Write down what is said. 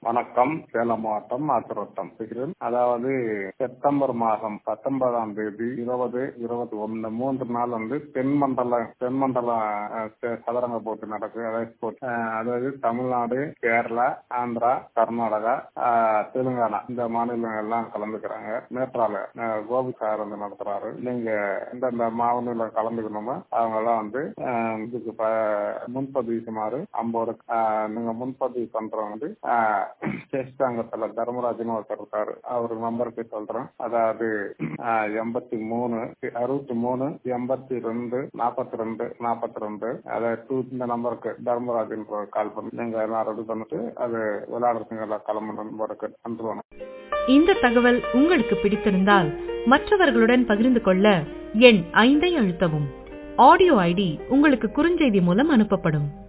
வணக்கம் சேலம் மாவட்டம் ஆத்திரோட்டம் இருக்கிறேன் அதாவது செப்டம்பர் மாதம் பத்தொன்பதாம் தேதி இருபது இருபத்தி ஒன்னு மூன்று நாள் வந்து தென்மண்டல தென்மண்டல அஹ், ச- சதுரங்க போட்டி நடக்குது அதாவது sport. அஹ், அதாவது தமிழ்நாடு கேரளா ஆந்திரா கர்நாடகா அஹ், தெலுங்கானா இந்த மாநிலங்கள் எல்லாம் கலந்துக்கிறாங்க நேற்றால அஹ், கோபி சார் வந்து நடத்துறாரு நீங்க எந்தெந்த மாநிலம் கலந்துக்கணுமோ அவங்க எல்லாம் வந்து அஹ், இதுக்கு ப- முன்பதிவு சுமார் ஐம்பது நீங்க முன்பதிவு பண்றவங்க வந்து சேஷ்டாங்கத்துல தர்மராஜன் ஒருத்தர் இருக்காரு அவர் நம்பருக்கு சொல்றேன் அதாவது அஹ், எண்பத்தி மூணு அறுபத்தி மூணு எண்பத்தி ரெண்டு நாற்பத்தி ரெண்டு நாற்பத்தி ரெண்டு அதாவது டூ இந்த நம்பருக்கு தர்மராஜன் கால் பண்ணி நீங்க எல்லாம் ரெடி பண்ணிட்டு அது விளையாடுறதுங்க எல்லாம் கிளம்பு நம்பருக்கு அனுப்புவாங்க இந்த தகவல் உங்களுக்கு பிடித்திருந்தால் மற்றவர்களுடன் பகிர்ந்து கொள்ள எண் ஐந்தை அழுத்தவும் ஆடியோ ஐடி உங்களுக்கு குறுஞ்செய்தி மூலம் அனுப்பப்படும்